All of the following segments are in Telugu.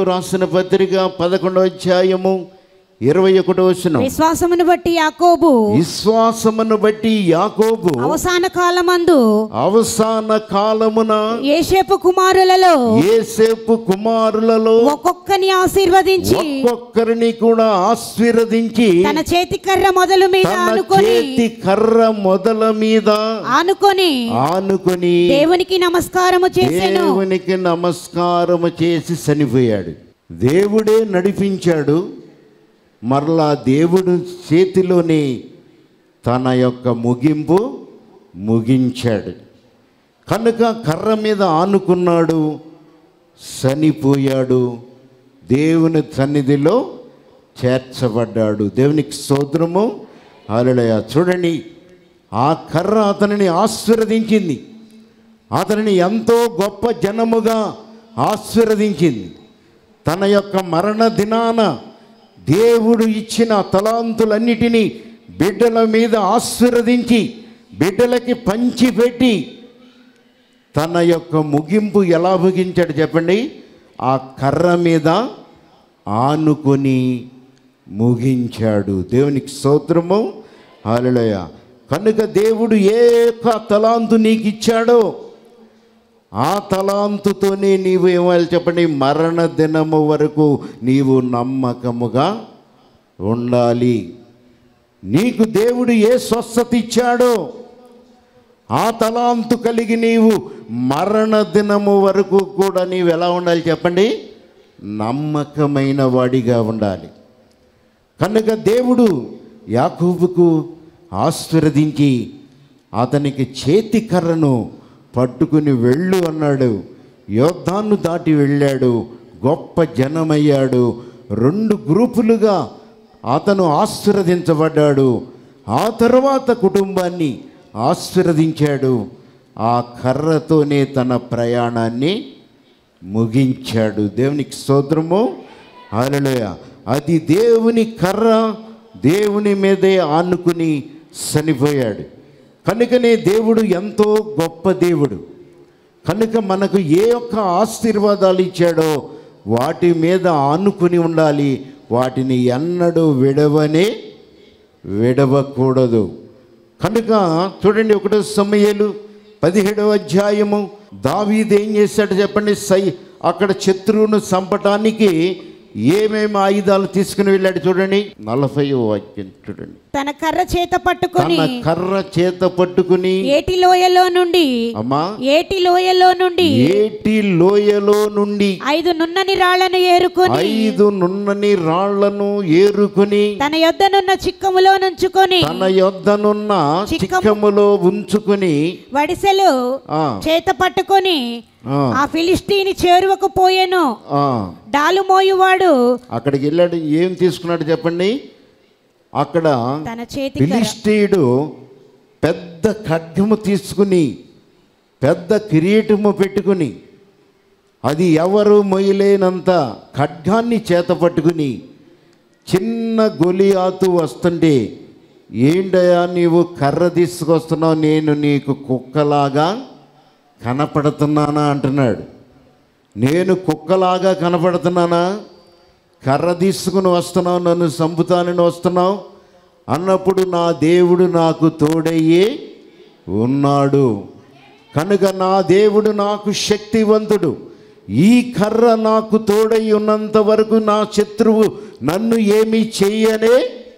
రాసిన పత్రిక పదకొండవ అధ్యాయము ఇరవై ఒకటో వచనం విశ్వాసమును బట్టి యాకోబు విశ్వాసమును బట్టి యాకోబు అవసాన కాలమందు అవసాన కాలమున ఏషేపు కుమారులలో ఏసేపు కుమారులలో ఒక్కొక్కని ఆశీర్వదించి ఒక్కొక్కరిని కూడా ఆశీర్వదించి తన చేతి కర్ర మొదలు మీద తన ఆనుకొని చేతి కర్ర మొదల మీద ఆనుకొని ఆనుకొని దేవునికి నమస్కారము చేసెను దేవునికి నమస్కారము చేసి చనిపోయాడు దేవుడే నడిపించాడు మరలా దేవుడు చేతిలోనే తన యొక్క ముగింపు ముగించాడు కనుక కర్ర మీద ఆనుకున్నాడు చనిపోయాడు దేవుని సన్నిధిలో చేర్చబడ్డాడు దేవునికి స్తోత్రము అలడయ చూడండి ఆ కర్ర అతనిని ఆశీర్వదించింది అతనిని ఎంతో గొప్ప జనముగా ఆశీర్వదించింది తన యొక్క మరణ దినాన దేవుడు ఇచ్చిన తలాంతులన్నిటినీ బిడ్డల మీద ఆశీర్వదించి బిడ్డలకి పంచిపెట్టి తన యొక్క ముగింపు ఎలా ముగించాడు చెప్పండి ఆ కర్ర మీద ఆనుకొని ముగించాడు దేవునికి స్తోత్రము హల్లెలూయ కనుక దేవుడు ఏ యొక్క తలాంతు నీకు ఇచ్చాడో ఆ తలాంతుతోనే నీవు ఏమాలి చెప్పండి మరణ దినము వరకు నీవు నమ్మకముగా ఉండాలి నీకు దేవుడు ఏ స్వస్థత ఇచ్చాడో ఆ తలాంతు కలిగి నీవు మరణ దినము వరకు కూడా నీవు ఎలా ఉండాలి చెప్పండి నమ్మకమైన వాడిగా ఉండాలి కనుక దేవుడు యాకూబుకు ఆశీర్వదించి అతనికి చేతి కర్రను పట్టుకుని వెళ్ళు అన్నాడు యోద్ధాన్ని దాటి వెళ్ళాడు గొప్ప జనమయ్యాడు రెండు గ్రూపులుగా అతను ఆశీర్వదించబడ్డాడు ఆ తర్వాత కుటుంబాన్ని ఆశీర్వదించాడు ఆ కర్రతోనే తన ప్రయాణాన్ని ముగించాడు దేవునికి స్తోత్రము హల్లెలూయ అది దేవుని కర్ర దేవుని మీదే ఆనుకుని చనిపోయాడు కనుకనే దేవుడు ఎంతో గొప్ప దేవుడు కనుక మనకు ఏ ఒక్క ఆశీర్వాదాలు ఇచ్చాడో వాటి మీద ఆనుకుని ఉండాలి వాటిని ఎన్నడూ విడవనే విడవకూడదు కనుక చూడండి ఒకటో సమయలు పదిహేడవ అధ్యాయము దావీదు ఏం చేశాడు చెప్పండి సై అక్కడ శత్రువును చంపటానికి ఏమేమి ఆయుధాలు తీసుకుని వెళ్ళాడు చూడండి నలభై వాక్యం చూడండి తన కర్ర చేత పట్టుకొని తన కర్ర చేత పట్టుకుని ఏటి లోయలో నుండి అమ్మా ఏటి లోయలో నుండి ఏటి లోయలో నుండి ఐదు నున్నని రాళ్లను ఏరుకొని ఐదు నున్నని రాళ్లను ఏరుకుని తన యొద్దనున్న చిక్కములో నుంచుకొని తన యొద్దనున్న చిక్కము- చిక్కములో ఉంచుకుని వడిసెలు ఆ, చేత పట్టుకొని ఆ, ఆ ఫిలిస్తీని చేరువకు పోయెను ఆ. డాలు మోయువాడు అక్కడికి వెళ్ళాడు ఏం తీసుకున్నాడు చెప్పండి అక్కడ తన చేతి కర్ర ఫిలిస్టీయుడు పెద్ద ఖడ్గము తీసుకుని పెద్ద కిరీటము పెట్టుకుని అది ఎవరు మొయ్యలేనంత ఖడ్గాన్ని చేత పట్టుకుని చిన్న గొలియాతు వస్తుంటే ఏంటయ్యా నీవు కర్ర తీసుకొస్తున్నావు నేను నీకు కుక్కలాగా కనపడుతున్నానా అంటున్నాడు నేను కుక్కలాగా కనపడుతున్నానా కర్ర తీసుకుని వస్తున్నావు నన్ను చంపుతానని వస్తున్నావు అన్నప్పుడు నా దేవుడు నాకు తోడయ్యే ఉన్నాడు కనుక నా దేవుడు నాకు శక్తివంతుడు ఈ కర్ర నాకు తోడై ఉన్నంత వరకు నా శత్రువు నన్ను ఏమీ చెయ్యనే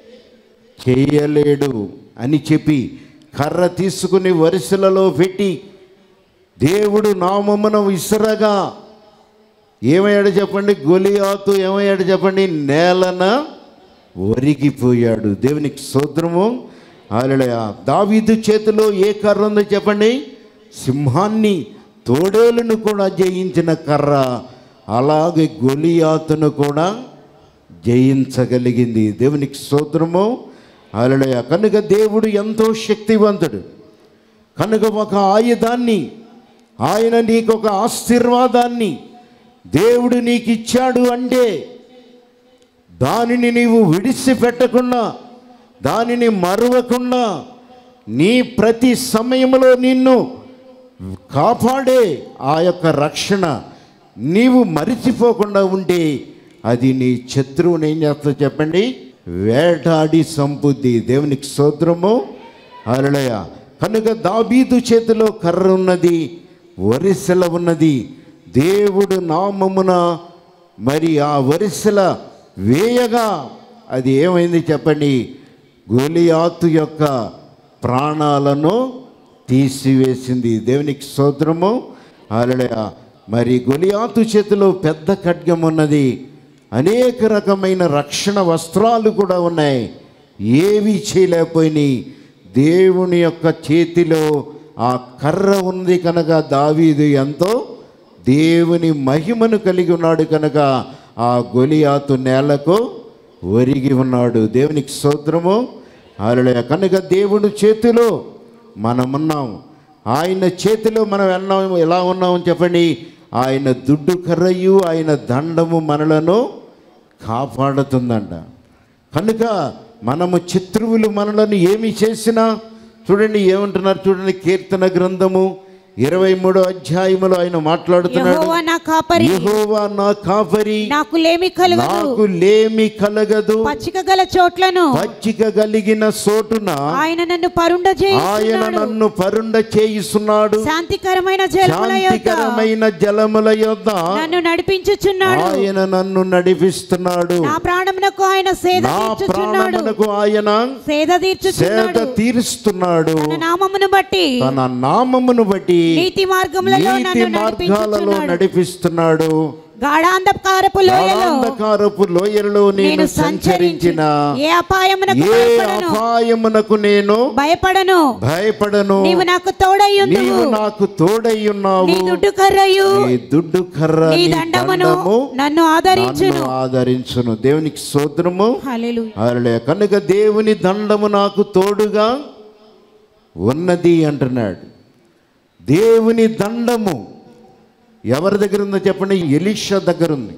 చేయలేడు అని చెప్పి కర్ర తీసుకుని వరుసలలో పెట్టి దేవుడు నామమున విసరగా ఏమయ్యాడు చెప్పండి గొలియాతు ఏమయ్యాడు చెప్పండి నేలన ఒరిగిపోయాడు దేవునికి సోద్రము ఆలయ దావీదు చేతిలో ఏ కర్ర ఉందో చెప్పండి సింహాన్ని తోడేలును కూడా జయించిన కర్ర అలాగే గొలియాతును కూడా జయించగలిగింది దేవునికి సోద్రము ఆలయ కనుక దేవుడు ఎంతో శక్తివంతుడు కనుక ఒక ఆయుధాన్ని ఆయన నీకు ఒక ఆశీర్వాదాన్ని దేవుడు నీకు ఇచ్చాడు అంటే దానిని నీవు విడిచిపెట్టకుండా దానిని మరువకుండా నీ ప్రతి సమయంలో నిన్ను కాపాడే ఆ యొక్క రక్షణ నీవు మరిచిపోకుండా ఉంటే అది నీ శత్రువుని ఏం చేస్తా చెప్పండి వేటాడి సంపుద్ది దేవునికి స్తోత్రము అలడయ కనుక దాబీదు చేతిలో కర్ర ఉన్నది వరిసెల ఉన్నది దేవుడు నామమున మరి ఆ వరిసెల వేయగా అది ఏమైంది చెప్పండి గోలియాతు యొక్క ప్రాణాలను తీసివేసింది దేవునికి స్తోత్రము అలడయ మరి గొలియాతు చేతిలో పెద్ద ఖడ్గం ఉన్నది అనేక రకమైన రక్షణ వస్త్రాలు కూడా ఉన్నాయి ఏవి చేయలేకపోయినాయి దేవుని యొక్క చేతిలో ఆ కర్ర ఉంది కనుక దావీదు ఎంతో దేవుని మహిమను కలిగి ఉన్నాడు కనుక ఆ గొలియాతు నేలకు ఒరిగి ఉన్నాడు దేవునికి స్తోత్రము అలడయ కనుక దేవుని చేతిలో మనమున్నాం ఆయన చేతిలో మనం ఎన్నాం ఎలా ఉన్నామని చెప్పండి ఆయన దుడ్డు కర్రయు ఆయన దండము మనలను కాపాడుతుందంట కనుక మనము శత్రువులు మనలను ఏమి చేసినా చూడండి ఏమంటున్నారు చూడండి కీర్తన గ్రంథము ఇరవై మూడో అధ్యాయములో ఆయన మాట్లాడుతున్నాడు యెహోవా నా కాపరి యెహోవా నా కాపరి నాకు లేమి కలుగదు నాకు లేమి కలగదు పచ్చిక గల చోట్లను పచ్చిక కలిగిన సోటున ఆయన నన్ను పరుండ ఆయన చేయుచున్నాడు నన్ను పరుండ చేయిస్తున్నాడు శాంతికరమైన జలముల యొద్ద శాంతికరమైన జలముల యొద్ద నన్ను నడిపించుచున్నాడు ఆయన నన్ను నడిపిస్తున్నాడు నా ప్రాణమునకు ఆయన సేద నా తీర్చుచున్నాడు ప్రాణమునకు ఆయన సేద సేద తీర్చుచున్నాడు తీరుస్తున్నాడు తన నామమును బట్టి తన నామమును బట్టి నీతి మార్గములలో నీతి నన్ను మార్గాలలో నడిపించుచున్నాడు నడిపిస్తున్నాడు గాఢాంధకారపు లోయలో గాఢాంధకారపు లోయలలో నేను నేను సంచరించిన ఏ అపాయమునకు ఏ భయపడను అపాయమునకు నేను భయపడను భయపడను నీవు నాకు తోడయ్యుందువు నీవు నాకు తోడై ఉన్నావు నీ దుడ్డు కర్రయు నీ దుడ్డు కర్ర నీ నీ దండమును దండము నన్ను ఆదరించును నన్ను ఆదరించును దేవునికి స్తోత్రము హల్లెలూయా అరలే కనుక దేవుని దండము నాకు తోడుగా ఉన్నది అంటున్నాడు దేవుని దండము ఎవరి దగ్గర ఉందో చెప్పండి ఎలీషా దగ్గర ఉంది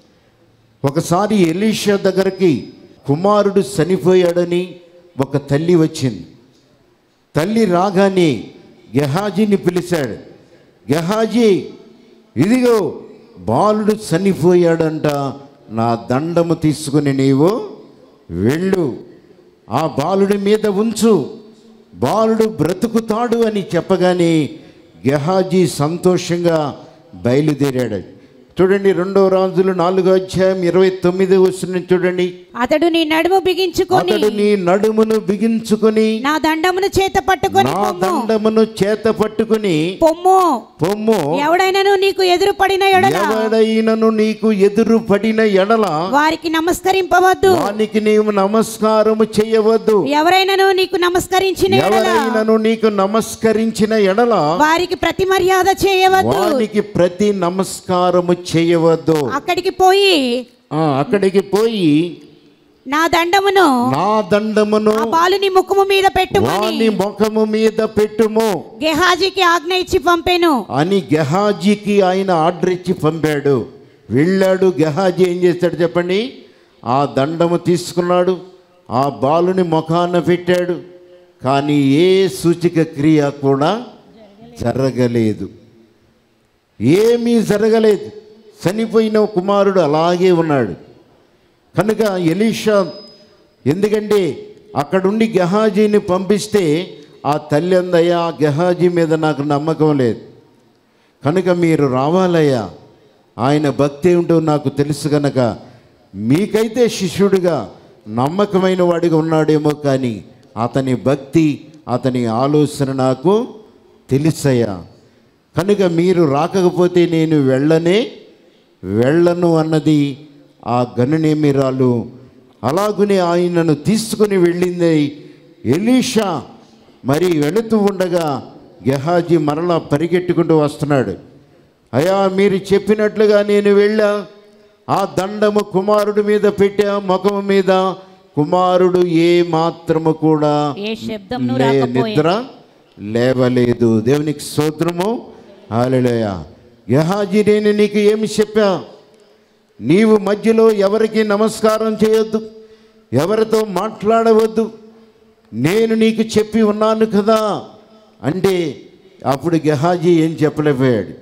ఒకసారి ఎలీషా దగ్గరికి కుమారుడు చనిపోయాడని ఒక తల్లి వచ్చింది తల్లి రాగానే గెహాజీని పిలిచాడు గెహాజీ ఇదిగో బాలుడు చనిపోయాడంట నా దండము తీసుకుని నీవు వెళ్ళు ఆ బాలుడి మీద ఉంచు బాలుడు బ్రతుకుతాడు అని చెప్పగానే గెహాజీ సంతోషంగా బయలుదేరాడు చూడండి రెండో రాజులు నాలుగో అధ్యాయం ఇరవై తొమ్మిది వస్తుంది చూడండి అతడు నీ నడుము బిగించుకొని అతడు నీ నడుమును బిగించుకొని నా దండమును చేత పట్టుకొని నా పొమ్ము దండమును చేత పట్టుకుని పొమ్ము పొమ్ము ఎవడైనను నీకు ఎదురు పడిన ఎడల ఎవడైనను నీకు ఎదురు పడిన ఎడల వారికి నమస్కరింపవద్దు వానికి నీవు నమస్కారము చేయవద్దు ఎవరైనను నీకు నమస్కరించిన ఎడల ఎవరైనను నీకు నమస్కరించిన ఎడల వారికి ప్రతి మర్యాద చేయవద్దు వానికి ప్రతి నమస్కారము చేయవద్దు అక్కడికి పోయి ఆ, అక్కడికి పోయి నా దండమును నా దండమును ఆ బాలుని ముఖము మీద పెట్టుమని వాని ముఖము మీద పెట్టుము గెహాజీకి ఆజ్ఞ ఇచ్చి పంపెను అని గెహాజీకి ఆయన ఆర్డర్ ఇచ్చి పంపాడు వెళ్ళాడు గెహాజీ ఏం చేస్తాడు చెప్పండి ఆ దండము తీసుకున్నాడు ఆ బాలుని ముఖాన పెట్టాడు కానీ ఏ సూచిక క్రియ కూడా జరగలేదు ఏమీ జరగలేదు చనిపోయిన కుమారుడు అలాగే ఉన్నాడు కనుక ఎలీషా ఎందుకంటే అక్కడుండి గెహాజీని పంపిస్తే ఆ తల్లి అందయ్యా ఆ గెహాజీ మీద నాకు నమ్మకం లేదు కనుక మీరు రావాలయ్యా ఆయన భక్తి ఏమిటో నాకు తెలుసు కనుక మీకైతే శిష్యుడిగా నమ్మకమైన వాడిగా ఉన్నాడేమో కానీ అతని భక్తి అతని ఆలోచన నాకు తెలుసయ్యా కనుక మీరు రాకపోతే నేను వెళ్ళనే వెళ్ళను అన్నది ఆ గనునేమిరాలు అలాగునే ఆయనను తీసుకుని వెళ్ళింది ఎలీషా మరి వెళుతూ ఉండగా గెహాజీ మరలా పరిగెట్టుకుంటూ వస్తున్నాడు అయ్యా మీరు చెప్పినట్లుగా నేను వెళ్ళా ఆ దండము కుమారుడి మీద పెట్టా ముఖము మీద కుమారుడు ఏ మాత్రము కూడా ఏ శబ్దమును లే- రాకపోయే నిద్ర లేవలేదు దేవునికి స్తోత్రము హాలెలూయా గెహాజీ నేను నీకు ఏమి చెప్పా నీవు మధ్యలో ఎవరికి నమస్కారం చేయొద్దు ఎవరితో మాట్లాడవద్దు నేను నీకు చెప్పి ఉన్నాను కదా అంటే అప్పుడు గెహాజీ ఏం చెప్పలేకపోయాడు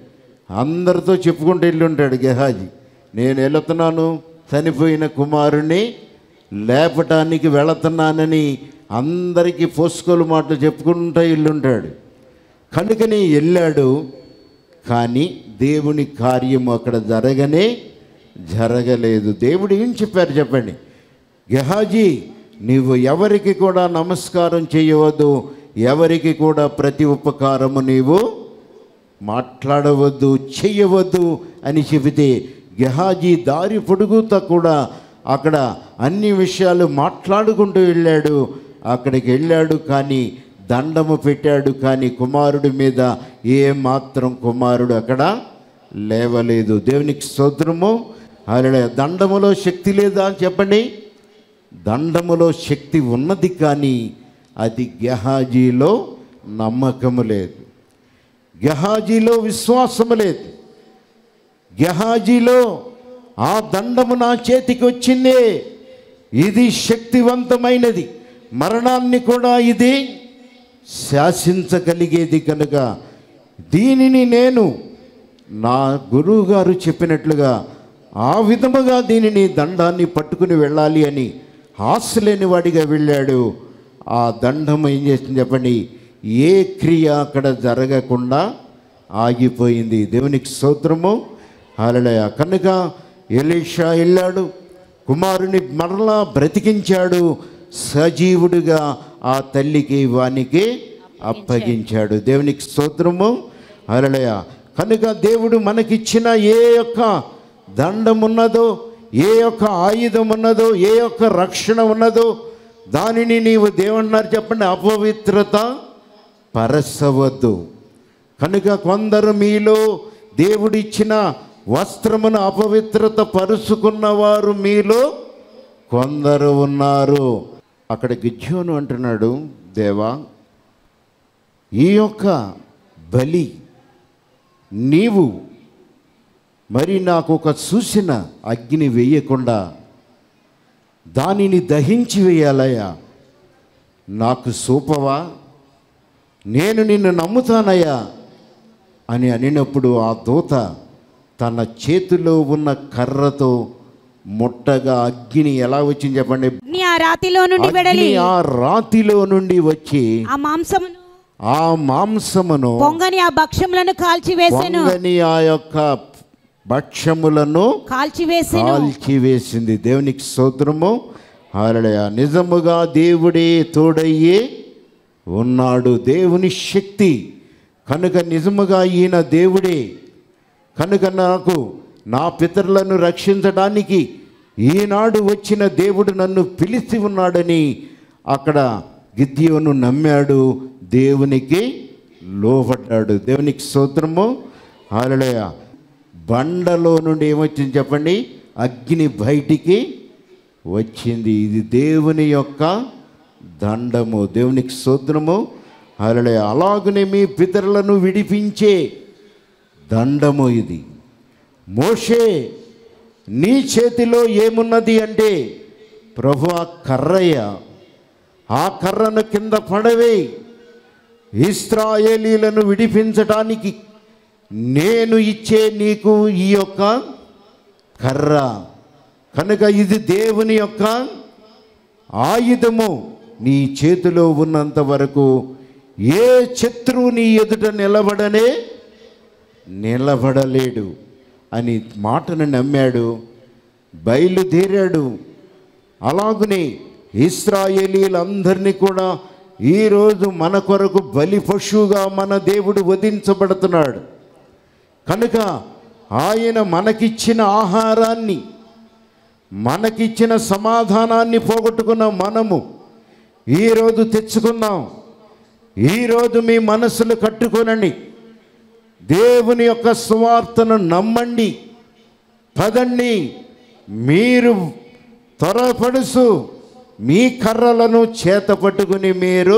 అందరితో చెప్పుకుంటూ వెళ్ళి ఉంటాడు గెహాజీ నేను వెళుతున్నాను చనిపోయిన కుమారుణ్ణి లేపటానికి వెళుతున్నానని అందరికీ పోసుకోలు మాటలు చెప్పుకుంటూ వెళ్ళుంటాడు కనుకని వెళ్ళాడు కానీ దేవుని కార్యం అక్కడ జరగనే జరగలేదు దేవుడు ఏం చెప్పారు చెప్పండి గెహాజీ నీవు ఎవరికి కూడా నమస్కారం చేయవద్దు ఎవరికి కూడా ప్రతి ఉపకారము నీవు మాట్లాడవద్దు చెయ్యవద్దు అని చెబితే గెహాజీ దారి పొడుగుతా కూడా అక్కడ అన్ని విషయాలు మాట్లాడుకుంటూ వెళ్ళాడు అక్కడికి వెళ్ళాడు కానీ దండము పెట్టాడు కానీ కుమారుడి మీద ఏ మాత్రం కుమారుడు అక్కడ లేవలేదు దేవునికి స్తోత్రము అలా దండములో శక్తి లేదా అని చెప్పండి దండములో శక్తి ఉన్నది కానీ అది గెహాజీలో నమ్మకము లేదు గెహాజీలో విశ్వాసము లేదు గెహాజీలో ఆ దండము నా చేతికి వచ్చిందే ఇది శక్తివంతమైనది మరణాన్ని కూడా ఇది శాసించగలిగేది కనుక దీనిని నేను నా గురువు గారు చెప్పినట్లుగా ఆ విధముగా దీనిని దండాన్ని పట్టుకుని వెళ్ళాలి అని ఆశ లేని వాడిగా వెళ్ళాడు ఆ దండం ఏం చేసింది చెప్పండి ఏ క్రియ అక్కడ జరగకుండా ఆగిపోయింది దేవునికి స్తోత్రము అలలయ కనుక ఎలీషా వెళ్ళాడు కుమారుని మరలా బ్రతికించాడు సజీవుడిగా ఆ తల్లికి వానికి అప్పగించాడు దేవునికి స్తోత్రము అలలయ కనుక దేవుడు మనకిచ్చిన ఏ యొక్క దండం ఉన్నదో ఏ యొక్క ఆయుధం ఉన్నదో ఏ యొక్క రక్షణ ఉన్నదో దానిని నీవు దేవున్నారు చెప్పండి అపవిత్రత పరసవద్దు కనుక కొందరు మీలో దేవుడిచ్చిన వస్త్రమును అపవిత్రత పరుచుకున్నవారు మీలో కొందరు ఉన్నారు అక్కడ గిజ్జోను అంటున్నాడు దేవా ఈ యొక్క బలి నీవు మరి నాకు ఒక చూసిన అగ్ని వేయకుండా దానిని దహించి వేయాలయ్యా నాకు సూపవా నేను నిన్ను నమ్ముతానయ్యా అని అనినప్పుడు ఆ దూత తన చేతిలో ఉన్న కర్రతో ముట్టగా అగ్ని ఎలా వచ్చింది చెప్పండి నీ ఆ రాతిలో నుండి వెడలి అగ్ని ఆ రాతిలో నుండి వచ్చి ఆ మాంసమును ఆ మాంసమును పొంగని ఆ భక్ష్యములను కాల్చివేసెను పొంగని ఆ యొక్క భక్ష్యములను కాల్చివేసెను కాల్చివేసింది దేవునికి స్తోత్రము హల్లెలూయ నిజముగా దేవుడే తోడయ్యే ఉన్నాడు దేవుని శక్తి కనుక నిజముగా ఈయన దేవుడే కనుక నాకు నా పితరులను రక్షించడానికి ఈనాడు వచ్చిన దేవుడు నన్ను పిలిచి ఉన్నాడని అక్కడ గిద్యోను నమ్మాడు దేవునికి లోపడ్డాడు దేవునికి స్తోత్రము హాలయ బండలో నుండి ఏమొచ్చింది చెప్పండి అగ్ని బయటికి వచ్చింది ఇది దేవుని యొక్క దండము దేవునికి స్తోత్రము హాలయ అలాగనే మీ పితరులను విడిపించే దండము ఇది మోషే నీ చేతిలో ఏమున్నది అంటే ప్రభు ఆ కర్రయ్య ఆ కర్రను కింద పడవే ఇస్రాయేలీలను విడిపించటానికి నేను ఇచ్చే నీకు ఈ యొక్క కర్ర కనుక ఇది దేవుని యొక్క ఆయుధము నీ చేతిలో ఉన్నంత వరకు ఏ శత్రువు నీ ఎదుట నిలబడనే నిలబడలేడు అని మాటను నమ్మాడు బయలుదేరాడు అలాగునే ఇస్రాయేలీలందరినీ కూడా ఈరోజు మన కొరకు బలి పశువుగా మన దేవుడు వధించబడుతున్నాడు కనుక ఆయన మనకిచ్చిన ఆహారాన్ని మనకిచ్చిన సమాధానాన్ని పోగొట్టుకున్న మనము ఈరోజు తెచ్చుకుందాం ఈరోజు మీ మనసులు కట్టుకొనండి దేవుని యొక్క సువార్తను నమ్మండి పదండి మీరు త్వరపడుసు మీ కర్రలను చేత పట్టుకుని మీరు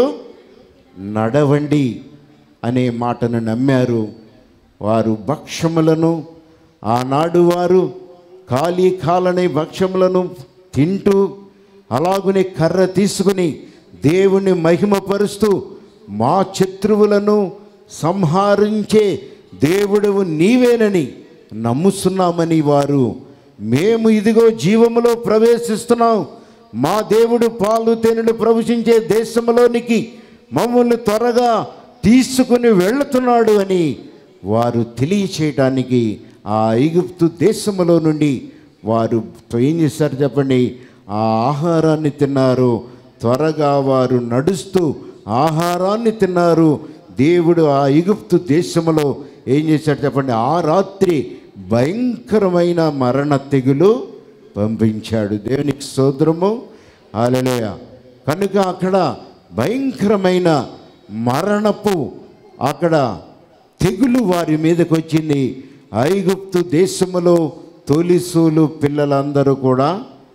నడవండి అనే మాటను నమ్మారు వారు భక్ష్యములను ఆనాడు వారు ఖాళీ కాలని భక్ష్యములను తింటూ అలాగునే కర్ర తీసుకుని దేవుని మహిమపరుస్తూ మా శత్రువులను సంహరించే దేవుడవు నీవేనని నమ్ముస్తున్నామని వారు మేము ఇదిగో జీవములో ప్రవేశిస్తున్నాం మా దేవుడు పాలు తేనెలు ప్రవశించే దేశంలోనికి మమ్మల్ని త్వరగా తీసుకుని వెళుతున్నాడు అని వారు తెలియచేయటానికి ఆ ఐగుప్తు దేశములో నుండి వారు ఏం చేశారు చెప్పండి ఆ ఆహారాన్ని తిన్నారు త్వరగా వారు నడుస్తూ ఆహారాన్ని తిన్నారు దేవుడు ఆ ఐగుప్తు దేశములో ఏం చేశాడు చెప్పండి ఆ రాత్రి భయంకరమైన మరణ తెగులు పంపించాడు దేవునికి సోదరము అలలేయ కనుక అక్కడ భయంకరమైన మరణపు అక్కడ తెగులు వారి మీదకి వచ్చింది ఐగుప్తు దేశములో తొలిసూలు పిల్లలందరూ కూడా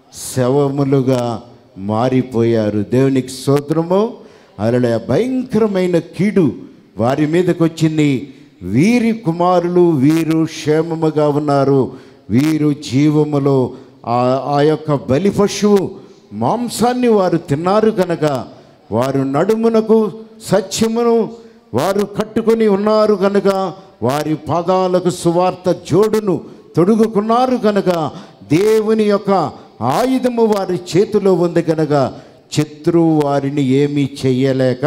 శవములుగా మారిపోయారు దేవునికి స్తోత్రము అలా భయంకరమైన కీడు వారి మీదకి వచ్చింది వీరి కుమారులు వీరు క్షేమముగా ఉన్నారు వీరు జీవములో ఆ ఆ యొక్క బలి పశువు మాంసాన్ని వారు తిన్నారు కనుక వారు నడుమునకు సత్యమును వారు కట్టుకొని ఉన్నారు కనుక వారి పాదాలకు సువార్త జోడును తొడుగుకున్నారు కనుక దేవుని యొక్క ఆయుధము వారి చేతిలో ఉంది కనుక శత్రువు వారిని ఏమీ చెయ్యలేక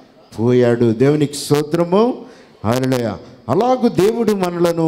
పోయాడు దేవునికి స్తోత్రము హల్లెలూయా అలాగూ దేవుడు మనలను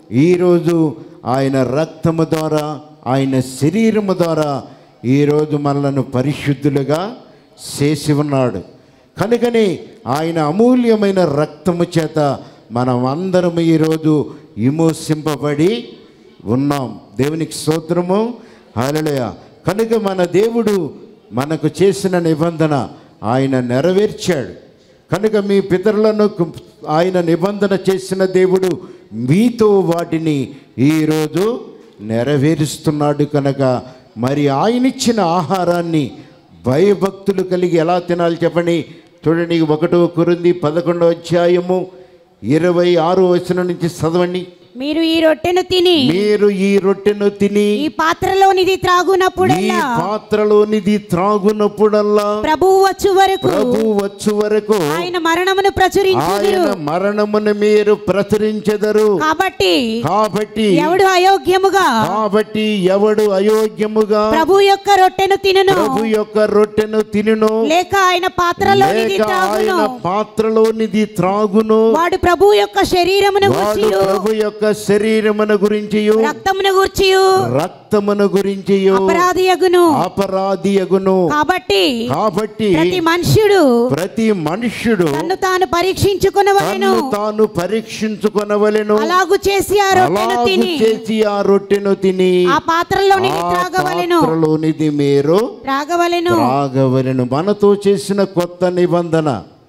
ఈరోజు ఆయన రక్తము ద్వారా ఆయన శరీరము ద్వారా ఈరోజు మనలను పరిశుద్ధులుగా చేసి ఉన్నాడు కనుకనే ఆయన అమూల్యమైన రక్తము చేత మనం అందరం ఈరోజు విమోసింపబడి ఉన్నాం దేవునికి స్తోత్రము హల్లెలూయ కనుక మన దేవుడు మనకు చేసిన నిబంధన ఆయన నెరవేర్చాడు కనుక మీ పితరులను కు- ఆయన నిబంధన చేసిన దేవుడు మీతో వాటిని ఈరోజు నెరవేరుస్తున్నాడు కనుక మరి ఆయన ఇచ్చిన ఆహారాన్ని భయభక్తులు కలిగి ఎలా తినాలి చెప్పండి చూడండి ఒకటో కురింది పదకొండో అధ్యాయము ఇరవై ఆరో వచనం నుంచి చదవండి మీరు ఈ రొట్టెను తిని మీరు ఈ రొట్టెను తిని ఈ పాత్రలోనిది ఈ త్రాగునప్పుడల్లా పాత్రలోనిది త్రాగునప్పుడల్లా ప్రభువు వచ్చు వరకు ప్రభు వచ్చు వరకు ఆయన మరణమును ప్రచురించుదురు ఆయన మరణమును మీరు ప్రచురించెదరు కాబట్టి కాబట్టి ఎవడు అయోగ్యముగా కాబట్టి ఎవడు అయోగ్యముగా ప్రభు యొక్క రొట్టెను తినును ప్రభు యొక్క రొట్టెను తినును లేక ఆయన పాత్రలోనిది లేక ఆయన త్రాగును పాత్రలోనిది త్రాగును వాడు ప్రభు యొక్క శరీరమును వాడు గూర్చియు ప్రభు యొక్క శరీరమును గురించి రక్తమును గూర్చియు రక్తమును గురించి అపరాధియగును అపరాధియగును కాబట్టి కాబట్టి ప్రతి మనుష్యుడు ప్రతి మనుష్యుడు తన్ను తాను పరీక్షించుకునవలెను తన్ను తాను పరీక్షించుకొనవలెను అలాగు చేసి ఆ రొట్టెను అలాగు తిని చేసి ఆ రొట్టెను తిని ఆ పాత్రలోనిది ఆ త్రాగవలెను పాత్రలోనిది మీరు త్రాగవలెను త్రాగవలెను మనతో చేసిన కొత్త నిబంధన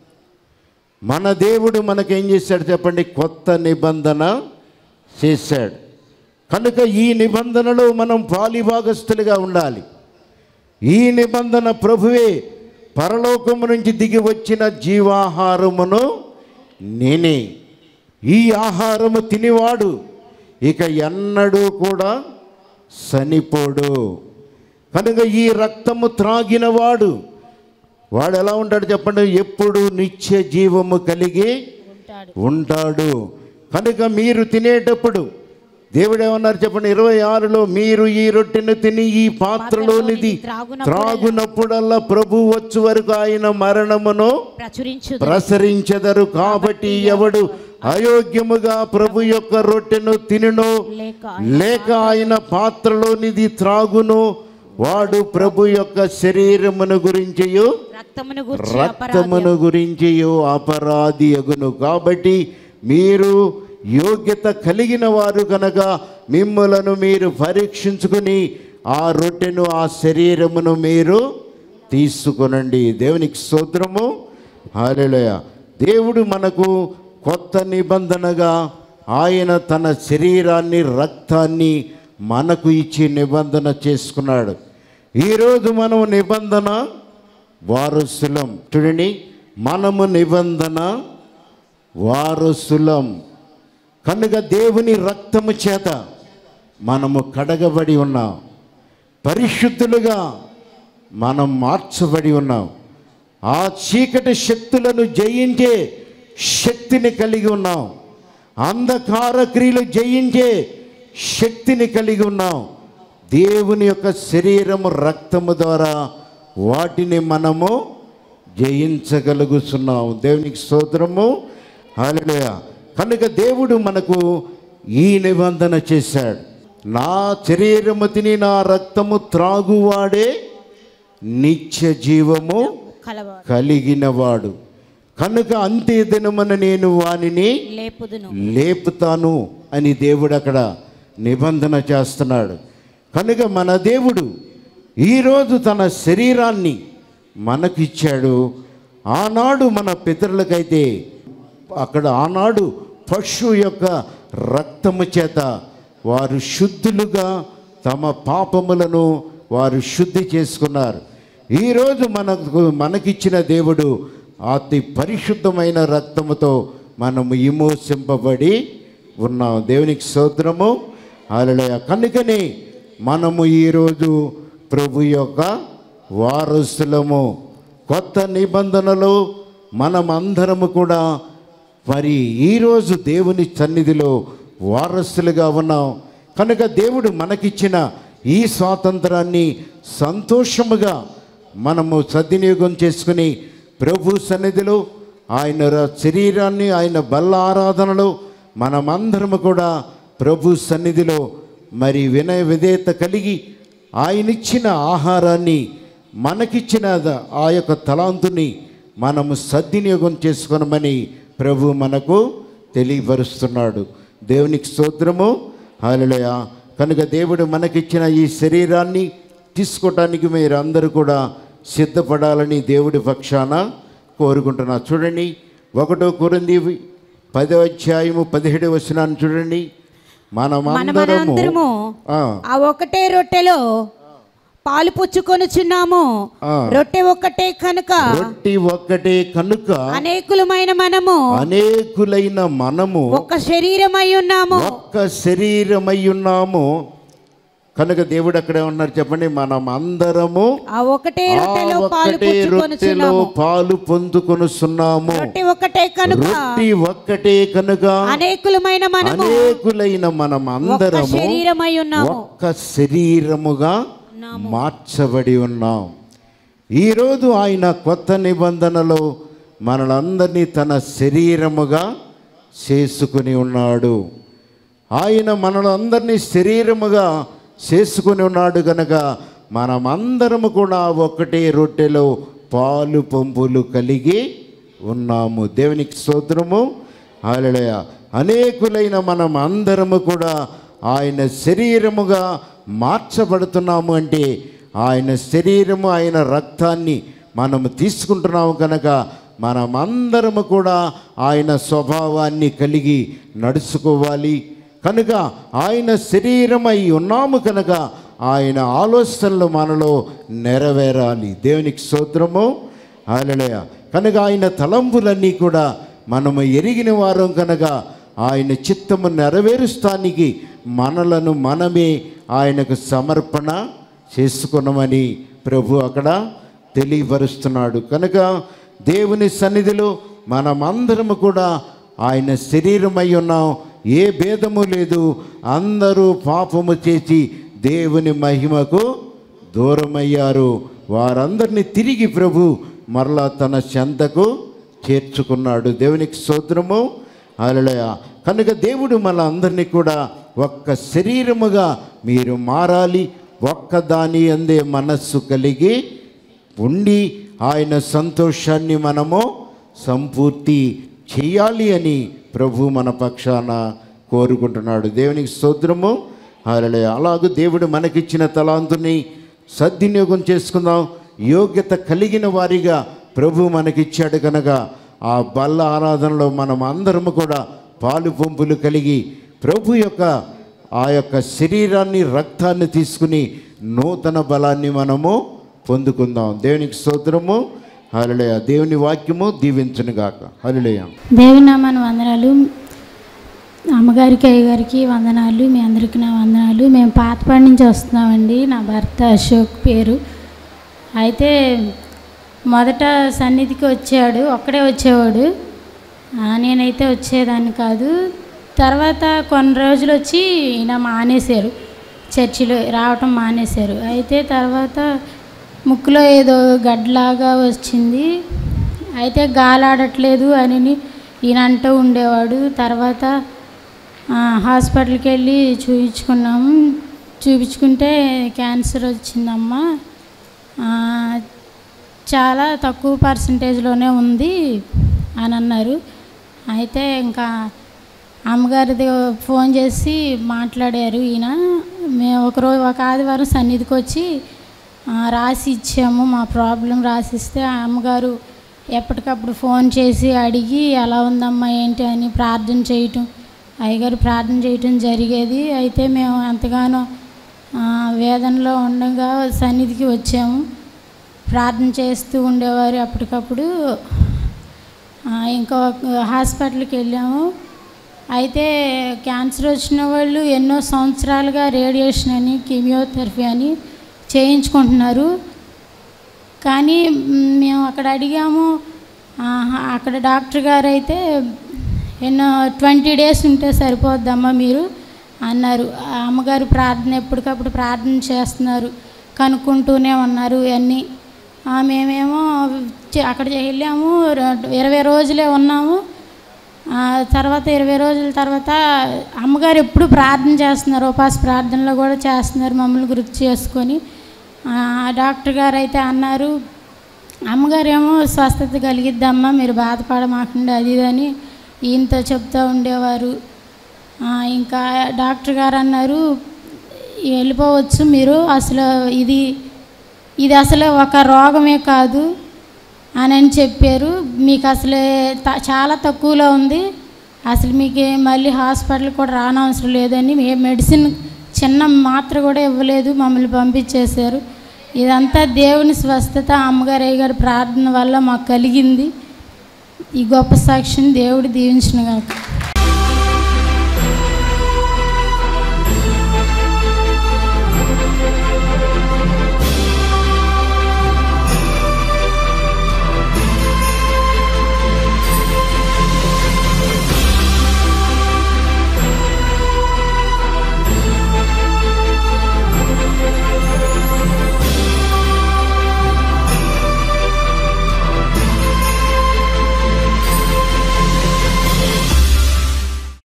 మన దేవుడు మనకేం చేశాడు చెప్పండి కొత్త నిబంధన చేశాడు కనుక ఈ నిబంధనలో మనం పాలిభాగస్తులుగా ఉండాలి ఈ నిబంధన ప్రభువే పరలోకము నుంచి దిగి వచ్చిన జీవాహారమును నేనే ఈ ఆహారము తినివాడు ఇక ఎన్నడూ కూడా చనిపోడు కనుక ఈ రక్తము త్రాగినవాడు వాడు ఎలా ఉంటాడు చెప్పండి ఎప్పుడు నిత్య జీవము కలిగి ఉంటాడు కనుక మీరు తినేటప్పుడు దేవుడు ఏమన్నారు చెప్పండి ఇరవై ఆరులో మీరు ఈ రొట్టెను తిని ఈ పాత్రలోనిది త్రాగునప్పుడల్లా ప్రభు వచ్చు వరకు ఆయన మరణమును ప్రచురించు ప్రసరించెదరు కాబట్టి ఎవడు అయోగ్యముగా ప్రభు యొక్క రొట్టెను తినును లేక లేక ఆయన పాత్రలోనిది త్రాగును వాడు ప్రభు యొక్క శరీరమును గురించియు రక్తమును గూర్చి రక్తమును గురించి అపరాధి అగును కాబట్టి మీరు యోగ్యత కలిగిన వారు కనుక మిమ్మలను మీరు పరీక్షించుకుని ఆ రొట్టెను ఆ శరీరమును మీరు తీసుకునండి దేవునికి స్తోత్రము హాలేలయ దేవుడు మనకు కొత్త నిబంధనగా ఆయన తన శరీరాన్ని రక్తాన్ని మనకు ఇచ్చి నిబంధన చేసుకున్నాడు ఈరోజు మనం నిబంధన వారసులం చూడండి మనము నిబంధన వారసులం కనుక దేవుని రక్తము చేత మనము కడగబడి ఉన్నాం పరిశుద్ధులుగా మనం మార్చబడి ఉన్నాం ఆ చీకటి శక్తులను జయించే శక్తిని కలిగి ఉన్నాం అంధకార క్రియలు జయించే శక్తిని కలిగి ఉన్నాం దేవుని యొక్క శరీరము రక్తము ద్వారా వాటిని మనము జయించగలుగుతున్నాం దేవునికి స్తోత్రము హల్లెలూయా కనుక దేవుడు మనకు ఈ నిబంధన చేశాడు నా శరీరము తిని నా రక్తము త్రాగువాడే నిత్య జీవము కలవాడు కలిగినవాడు కనుక అంతే దినమున నేను వానిని లేపుదును లేపుతాను అని దేవుడు అక్కడ నిబంధన చేస్తున్నాడు కనుక మన దేవుడు ఈరోజు తన శరీరాన్ని మనకిచ్చాడు ఆనాడు మన పితరులకైతే అక్కడ ఆనాడు పశు యొక్క రక్తము చేత వారు శుద్ధులుగా తమ పాపములను వారు శుద్ధి చేసుకున్నారు ఈరోజు మనకు మనకిచ్చిన దేవుడు అతి పరిశుద్ధమైన రక్తముతో మనము విమోచింపబడి ఉన్నాం దేవునికి స్తోత్రము అలలయ కనుకనే మనము ఈరోజు ప్రభు యొక్క వారసులము కొత్త నిబంధనలు మనమందరము కూడా మరి ఈరోజు దేవుని సన్నిధిలో వారసులుగా ఉన్నాం కనుక దేవుడు మనకిచ్చిన ఈ స్వాతంత్రాన్ని సంతోషముగా మనము సద్వినియోగం చేసుకుని ప్రభు సన్నిధిలో ఆయన ర- శరీరాన్ని ఆయన బల్ల ఆరాధనలో మనమందరము కూడా ప్రభు సన్నిధిలో మరి వినయ విధేయత కలిగి ఆయన ఇచ్చిన ఆహారాన్ని మనకిచ్చిన ద- ఆ యొక్క తలాంతుని మనము సద్వినియోగం చేసుకొనమని ప్రభు మనకు తెలియపరుస్తున్నాడు దేవునికి స్తోత్రము హాలయ కనుక దేవుడు మనకిచ్చిన ఈ శరీరాన్ని తీసుకోవటానికి మీరు అందరూ కూడా సిద్ధపడాలని దేవుడి పక్షాన కోరుకుంటున్నా చూడండి ఒకటో కొరింది పదో అధ్యాయము పదిహేడు వచనాన్ని చూడండి మనమందరము మనమందరము ఆ, ఆ ఒకటే రొట్టెలో పాలు పుచ్చుకొనుచున్నాము ఆ. రొట్టె ఒక్కటే కనుక రొట్టి ఒక్కటే కనుక అనేకులమైన మనము అనేకులైన మనము ఒక్క శరీరమై ఉన్నాము ఒక్క శరీరమై ఉన్నాము కనుక దేవుడు అక్కడే ఉన్నారు చెప్పండి మనం అందరము ఆ ఒకటే ఆ రొట్టెలో పాలు ఒక్కటే రొట్టెలో పుచ్చుకొనుచున్నాము పాలు పొందుకొనుస్తున్నాము రొట్టె ఒక్కటే కనుక రొట్టి ఒక్కటే కనుక అనేకులమైన మనము అనేకులైన మనం ఒక్క అందరము శరీరమై ఉన్నాము ఒక్క శరీరముగా మార్చబడి ఉన్నాం ఈరోజు ఆయన కొత్త నిబంధనలో మనలందరినీ తన శరీరముగా చేసుకుని ఉన్నాడు ఆయన మనలందరినీ శరీరముగా చేసుకుని ఉన్నాడు గనక మనమందరము కూడా ఒకటే రొట్టెలో పాలు పంపులు కలిగి ఉన్నాము దేవునికి స్తోత్రము హల్లెలూయ అనేకులైన మనం అందరము కూడా ఆయన శరీరముగా మార్చబడుతున్నాము అంటే ఆయన శరీరము ఆయన రక్తాన్ని మనము తీసుకుంటున్నాము కనుక మనమందరము కూడా ఆయన స్వభావాన్ని కలిగి నడుచుకోవాలి కనుక ఆయన శరీరమై ఉన్నాము కనుక ఆయన ఆలోచనలు మనలో నెరవేరాలి దేవునికి స్తోత్రము హల్లెలూయా కనుక ఆయన తలంపులన్నీ కూడా మనము ఎరిగిన వారం కనుక ఆయన చిత్తము నెరవేరుస్తానికి మనలను మనమే ఆయనకు సమర్పణ చేసుకున్నామని ప్రభు అక్కడ తెలియపరుస్తున్నాడు కనుక దేవుని సన్నిధిలో మనమందరము కూడా ఆయన శరీరమై ఉన్నాం ఏ భేదము లేదు అందరూ పాపము చేసి దేవుని మహిమకు దూరమయ్యారు వారందరినీ తిరిగి ప్రభు మరలా తన చెంతకు చేర్చుకున్నాడు దేవునికి స్తోత్రము అలలయ కనుక దేవుడు మన అందరినీ కూడా ఒక్క శరీరముగా మీరు మారాలి ఒక్క దాని అందే మనస్సు కలిగి ఉండి ఆయన సంతోషాన్ని మనము సంపూర్తి చేయాలి అని ప్రభు మన పక్షాన కోరుకుంటున్నాడు దేవునికి స్తోత్రము హల్లెలూయా అలాగూ దేవుడు మనకిచ్చిన తలాంతుని సద్వినియోగం చేసుకుందాం యోగ్యత కలిగిన వారిగా ప్రభు మనకిచ్చాడు కనుక ఆ బల్ల ఆరాధనలో మనం అందరము కూడా పాలు పంపులు కలిగి ప్రభు యొక్క ఆ యొక్క శరీరాన్ని రక్తాన్ని తీసుకుని నూతన బలాన్ని మనము పొందుకుందాం దేవునికి స్తోత్రము హల్లెలూయ దేవుని వాక్యము దీవించునుగాక హల్లెలూయ దేవి నామాన వందనాలు అమ్మగారికి అయ్యగారికి వందనాలు మీ అందరికీ నా వందనాలు మేము పాతపాడి నుంచి వస్తున్నామండి నా భర్త అశోక్ పేరు అయితే మొదట సన్నిధికి వచ్చాడు ఒక్కడే వచ్చేవాడు ఆ, నేనైతే వచ్చేదాన్ని కాదు తర్వాత కొన్ని రోజులు వచ్చి ఈయన మానేశారు చర్చిలో రావటం మానేశారు అయితే తర్వాత ముక్కులో ఏదో గడ్లాగా వచ్చింది అయితే గాలాడట్లేదు అని ఈయన అంటూ ఉండేవాడు తర్వాత ఆ, హాస్పిటల్కి వెళ్ళి చూపించుకున్నాము చూపించుకుంటే క్యాన్సర్ వచ్చిందమ్మా ఆ, చాలా తక్కువ పర్సంటేజ్లోనే ఉంది అని అన్నారు అయితే ఇంకా అమ్మగారిది ఫోన్ చేసి మాట్లాడారు ఈయన మేము ఒకరోజు ఒక ఆదివారం సన్నిధికి వచ్చి ఆ, రాసి ఇచ్చాము మా ప్రాబ్లం రాసిస్తే ఆ అమ్మగారు ఎప్పటికప్పుడు ఫోన్ చేసి అడిగి ఎలా ఉందమ్మా ఏంటి అని ప్రార్థన చేయటం అయ్యగారు ప్రార్థన చేయటం జరిగేది అయితే మేము ఎంతగానో ఆ, వేదనలో ఉండగా సన్నిధికి వచ్చాము ప్రార్థన చేస్తూ ఉండేవారు అప్పటికప్పుడు ఆ, ఇంకో హాస్పిటల్కి వెళ్ళాము అయితే క్యాన్సర్ వచ్చిన వాళ్ళు ఎన్నో సంవత్సరాలుగా రేడియేషన్ అని కీమియోథెరపీ అని చేయించుకుంటున్నారు కానీ మ్, మేము అక్కడ అడిగాము ఆ, అక్కడ డాక్టర్ గారు అయితే ఎన్నో ట్వంటీ డేస్ ఉంటే సరిపోద్దమ్మా మీరు అన్నారు ఆ అమ్మగారు ప్రార్థన ఎప్పటికప్పుడు ప్రార్థన చేస్తున్నారు కనుక్కుంటూనే ఉన్నారు ఇవన్నీ ఆ, మేమేమో చే- అక్కడ వెళ్ళాము ర- ఇరవై రోజులే ఉన్నాము ఆ, తర్వాత ఇరవై రోజుల తర్వాత అమ్మగారు ఎప్పుడు ప్రార్థన చేస్తున్నారు ఉపాస ప్రార్థనలో కూడా చేస్తున్నారు మమ్మల్ని గుర్తు చేసుకొని ఆ, డాక్టర్ గారు అయితే అన్నారు అమ్మగారు ఏమో స్వస్థత కలిగిద్దమ్మా మీరు బాధపడమాకండి అది ఇది అని ఈయనతో చెప్తూ ఉండేవారు ఆ, ఇంకా డాక్టర్ గారు అన్నారు వెళ్ళిపోవచ్చు మీరు అసలు ఇది ఇది అసలు ఒక రోగమే కాదు అని అని చెప్పారు మీకు అసలు త- చాలా తక్కువలో ఉంది అసలు మీకు ఏ- మళ్ళీ హాస్పిటల్ కూడా రానవసరం లేదని ఏ మెడిసిన్ చిన్న మాత్ర కూడా ఇవ్వలేదు మమ్మల్ని పంపించేశారు ఇదంతా దేవుని స్వస్థత అమ్మగారు అయ్యగారి ప్రార్థన వల్ల మాకు కలిగింది ఈ గొప్ప సాక్షిని దేవుడు దీవించిన గాక